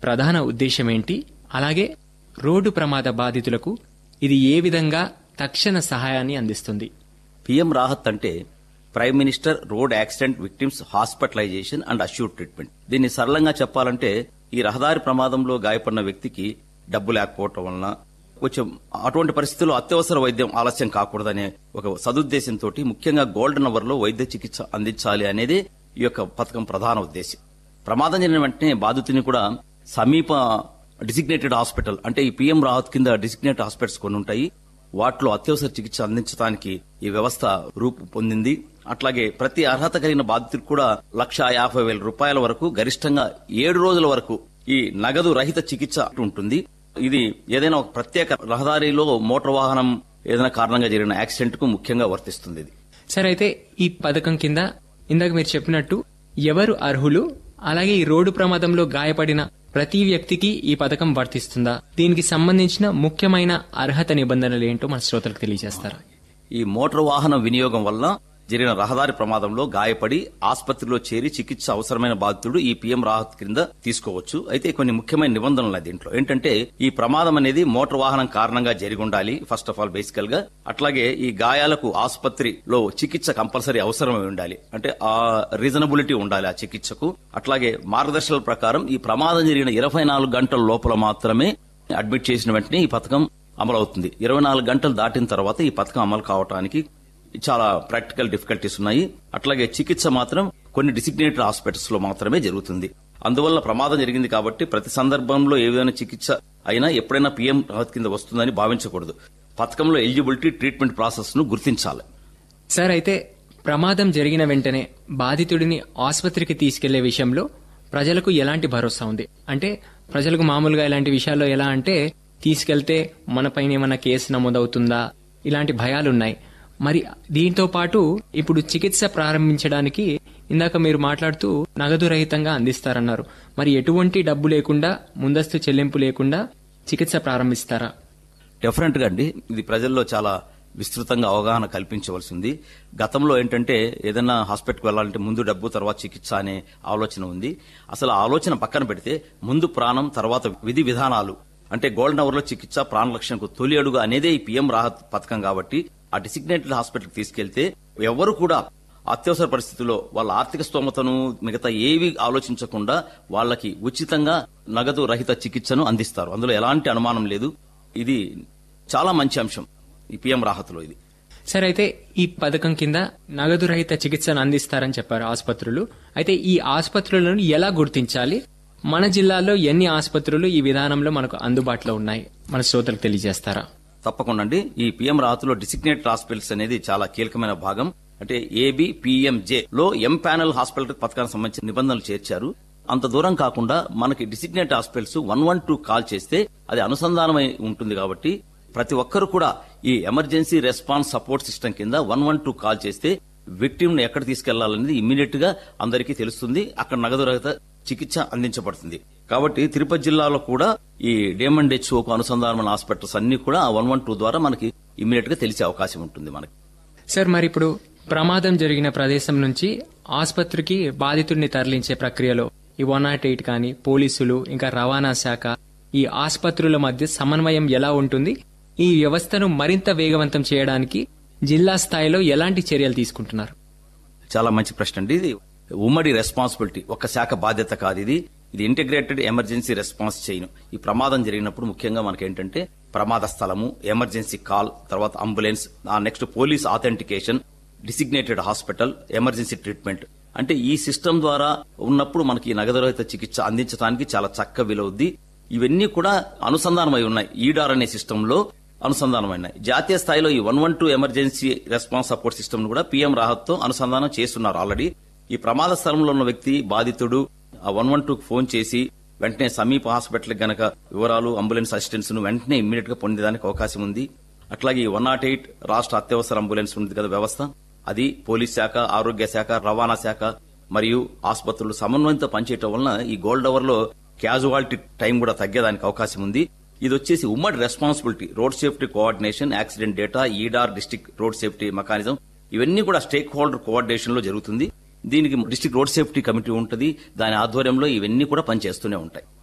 ప్రధాన ఉద్దేశం ఏంటి అలాగే రోడ్డు ప్రమాద బాధితులకు ఇది ఏ విధంగా తక్షణ సహాయాన్ని అందిస్తుంది పిఎం రాహత్ అంటే prime minister road accident victims hospitalisation and assure treatment దీన్ని సరళంగా చెప్పాలంటే ఈ రహదారి ప్రమాదంలో గాయపడిన వ్యక్తికి డబ్బు లేకపోవటం వలన కొంచెం అటువంటి పరిస్థితుల్లో అత్యవసర వైద్యం ఆలస్యం కాకూడదనే ఒక సదుద్దేశంతో ముఖ్యంగా గోల్డెన్ అవర్ లో వైద్య చికిత్స అందించాలి అనేది ఈ యొక్క పథకం ప్రధాన ఉద్దేశం ప్రమాదం జరిగిన వెంటనే బాధితుని కూడా సమీప డిసిగ్నేటెడ్ హాస్పిటల్ అంటే ఈ పిఎం రాహత్ కింద డిసిగ్నేటెడ్ హాస్పిటల్స్ కొన్ని ఉంటాయి వాటిలో అత్యవసర చికిత్స అందించడానికి ఈ వ్యవస్థ రూపు పొందింది అట్లాగే ప్రతి అర్హత కలిగిన బాధితుడికి కూడా లక్ష యాభై వేల రూపాయల వరకు గరిష్టంగా ఏడు రోజుల వరకు ఈ నగదు రహిత చికిత్స ఉంటుంది ఇది ఏదైనా ఒక ప్రత్యేక రహదారిలో మోటార్ వాహనం ఏదైనా కారణంగా జరిగిన యాక్సిడెంట్ కు ముఖ్యంగా వర్తిస్తుంది ఇది సరే అయితే ఈ పథకం కింద ఇందాక మీరు చెప్పినట్టు ఎవరు అర్హులు అలాగే ఈ రోడ్డు ప్రమాదంలో గాయపడిన ప్రతి వ్యక్తికి ఈ పథకం వర్తిస్తుందా దీనికి సంబంధించిన ముఖ్యమైన అర్హత నిబంధనలు ఏంటో మన శ్రోతలకు తెలియజేస్తారా ఈ మోటార్ వాహన వినియోగం వల్ల జరిగిన రహదారి ప్రమాదంలో గాయపడి ఆసుపత్రిలో చేరి చికిత్స అవసరమైన బాధితుడు ఈ పీఎం రాహత్ క్రింద తీసుకోవచ్చు అయితే కొన్ని ముఖ్యమైన నిబంధనలు ఉన్నాయి దీంట్లో ఏంటంటే ఈ ప్రమాదం అనేది మోటార్ వాహనం కారణంగా జరిగి ఉండాలి ఫస్ట్ ఆఫ్ ఆల్ బేసికల్ గా అట్లాగే ఈ గాయాలకు ఆసుపత్రిలో చికిత్స కంపల్సరీ అవసరమై ఉండాలి అంటే ఆ రీజనబిలిటీ ఉండాలి ఆ చికిత్సకు అట్లాగే మార్గదర్శకాల ప్రకారం ఈ ప్రమాదం జరిగిన ఇరవై నాలుగు గంటల లోపల మాత్రమే అడ్మిట్ చేసిన వెంటనే ఈ పథకం అమలు అవుతుంది ఇరవై నాలుగు గంటలు దాటిన తర్వాత ఈ పథకం అమలు కావడానికి చాలా ప్రాక్టికల్ డిఫికల్టీస్ ఉన్నాయి అట్లాగే చికిత్స మాత్రం కొన్ని డిసిగ్నేటెడ్ హాస్పిటల్స్ లో మాత్రమే జరుగుతుంది అందువల్ల ప్రమాదం జరిగింది కాబట్టి ప్రతి సందర్భంలో ఏ విధమైన చికిత్స అయినా ఎప్పుడైనా పీఎం రాహత్ కింద వస్తుందని భావించకూడదు పథకంలో ఎలిజిబిలిటీ ట్రీట్మెంట్ ప్రాసెస్ ను గుర్తించాలి సార్ అయితే ప్రమాదం జరిగిన వెంటనే బాధితుడిని ఆసుపత్రికి తీసుకెళ్లే విషయంలో ప్రజలకు ఎలాంటి భరోసా ఉంది అంటే ప్రజలకు మామూలుగా ఇలాంటి విషయాల్లో ఎలా అంటే తీసుకెళ్తే మనపైన ఏమైనా కేసు నమోదవుతుందా ఇలాంటి భయాలున్నాయి మరి దీంతో పాటు ఇప్పుడు చికిత్స ప్రారంభించడానికి ఇందాక మీరు మాట్లాడుతూ నగదు రహితంగా అందిస్తారన్నారు మరి ఎటువంటి డబ్బు లేకుండా ముందస్తు చెల్లింపు లేకుండా చికిత్స ప్రారంభిస్తారా డెఫినెట్ గా అండి ఇది ప్రజల్లో చాలా విస్తృతంగా అవగాహన కల్పించవలసింది గతంలో ఏంటంటే ఏదైనా హాస్పిటల్కి వెళ్ళాలంటే ముందు డబ్బు తర్వాత చికిత్స అనే ఆలోచన ఉంది అసలు ఆ ఆలోచన పక్కన పెడితే ముందు ప్రాణం తర్వాత విధి విధానాలు అంటే గోల్డెన్ అవర్ లో చికిత్స ప్రాణ రక్షణకు తొలి అడుగు అనేదే ఈ పీఎం రాహత్ పథకం కాబట్టి ఆ డిసిగ్నేటెడ్ హాస్పిటల్కి తీసుకెళ్తే ఎవరు కూడా అత్యవసర పరిస్థితుల్లో వాళ్ళ ఆర్థిక స్తోమతను మిగతా ఏవి ఆలోచించకుండా వాళ్ళకి ఉచితంగా నగదు రహిత చికిత్సను అందిస్తారు అందులో ఎలాంటి అనుమానం లేదు ఇది చాలా మంచి అంశం ఈ పిఎం రాహత్లో ఇది సరే అయితే ఈ పథకం కింద నగదు రహిత చికిత్సను అందిస్తారని చెప్పారు ఆసుపత్రులు అయితే ఈ ఆసుపత్రులను ఎలా గుర్తించాలి మన జిల్లాలో ఎన్ని ఆసుపత్రులు ఈ విధానంలో మనకు అందుబాటులో ఉన్నాయి మన శ్రోతలకు తెలియజేస్తారా తప్పకుండా అండి ఈ పిఎం రాహత్లో డిసిగ్నేటెడ్ హాస్పిటల్స్ అనేది చాలా కీలకమైన భాగం అంటే ఏబి పిఎంజే లో ఎం ప్యానల్ హాస్పిటల్ పథకానికి సంబంధించిన నిబంధనలు చేర్చారు అంత దూరం కాకుండా మనకి designate hospitals one one two call చేస్తే అది అనుసంధానమై ఉంటుంది కాబట్టి ప్రతి ఒక్కరు కూడా ఈ ఎమర్జెన్సీ రెస్పాన్స్ సపోర్ట్ సిస్టమ్ కింద వన్ వన్ టూ కాల్ చేస్తే విక్టిమ్ ను ఎక్కడ తీసుకెళ్లాలనేది ఇమ్మీడియట్ గా అందరికీ తెలుస్తుంది అక్కడ నగదు రహిత చికిత్స అందించబడుతుంది కాబట్టి తిరుపతి జిల్లాలో కూడా ఈ డేమండ్ హెచ్ఓకు అనుసంధానమైన హాస్పిటల్స్ అన్ని కూడా వన్ వన్ టూ ద్వారా మనకి ఇమ్మీడియట్ గా తెలిసే అవకాశం ఉంటుంది మనకి సార్ మరి ఇప్పుడు ప్రమాదం జరిగిన ప్రదేశం నుంచి ఆసుపత్రికి బాధితుడిని తరలించే ప్రక్రియలో ఈ వన్ నాట్ ఎయిట్ కానీ పోలీసులు ఇంకా రవాణా శాఖ ఈ ఆసుపత్రుల మధ్య సమన్వయం ఎలా ఉంటుంది ఈ వ్యవస్థను మరింత వేగవంతం చేయడానికి జిల్లా స్థాయిలో ఎలాంటి చర్యలు తీసుకుంటున్నారు చాలా మంచి ప్రశ్న అండి ఇది ఉమ్మడి రెస్పాన్సిబిలిటీ ఒక శాఖ బాధ్యత కాదు ఇది ఇది ఇంటిగ్రేటెడ్ ఎమర్జెన్సీ రెస్పాన్స్ చేయను ఈ ప్రమాదం జరిగినప్పుడు ముఖ్యంగా మనకి ఏంటంటే ప్రమాద స్థలము ఎమర్జెన్సీ కాల్ తర్వాత అంబులెన్స్ ఆ next police authentication designated hospital emergency treatment అంటే ఈ సిస్టమ్ ద్వారా ఉన్నప్పుడు మనకి ఈ నగదు రహిత చికిత్స అందించడానికి చాలా చక్క విలువద్ది ఇవన్నీ కూడా అనుసంధానమై ఉన్నాయి ఈడార్ అనే సిస్టమ్ లో అనుసంధానమైనాయి జాతీయ స్థాయిలో ఈ one one two emergency response support system ను కూడా పీఎం రాహత్ తో అనుసంధానం చేస్తున్నారు ఆల్రెడీ ఈ ప్రమాద స్థలంలో ఉన్న వ్యక్తి బాధితుడు ఆ వన్ వన్ టూ ఫోన్ చేసి వెంటనే సమీప హాస్పిటల్ గనక వివరాలు అంబులెన్స్ అసిస్టెన్స్ ను వెంటనే ఇమ్మీడియట్ గా పొందేదానికి అవకాశం ఉంది అట్లాగే వన్ నాట్ ఎయిట్ రాష్ట్ర అత్యవసర అంబులెన్స్ ఉంది కదా వ్యవస్థ అది పోలీస్ శాఖ ఆరోగ్య శాఖ రవాణా శాఖ మరియు ఆసుపత్రులు సమన్వయంతో పనిచేయటం వలన ఈ గోల్డ్ అవర్ లో క్యాజువాలిటీ టైం కూడా తగ్గేదానికి అవకాశం ఉంది ఇది వచ్చేసి ఉమ్మడి responsibility road safety coordination accident data eDAR district road safety mechanism ఇవన్నీ కూడా స్టేక్ హోల్డర్ కోఆర్డినేషన్ లో జరుగుతుంది దీనికి డిస్టిక్ రోడ్ సేఫ్టీ కమిటీ ఉంటుంది దాని ఆధ్వర్యంలో ఇవన్నీ కూడా పనిచేస్తూనే ఉంటాయి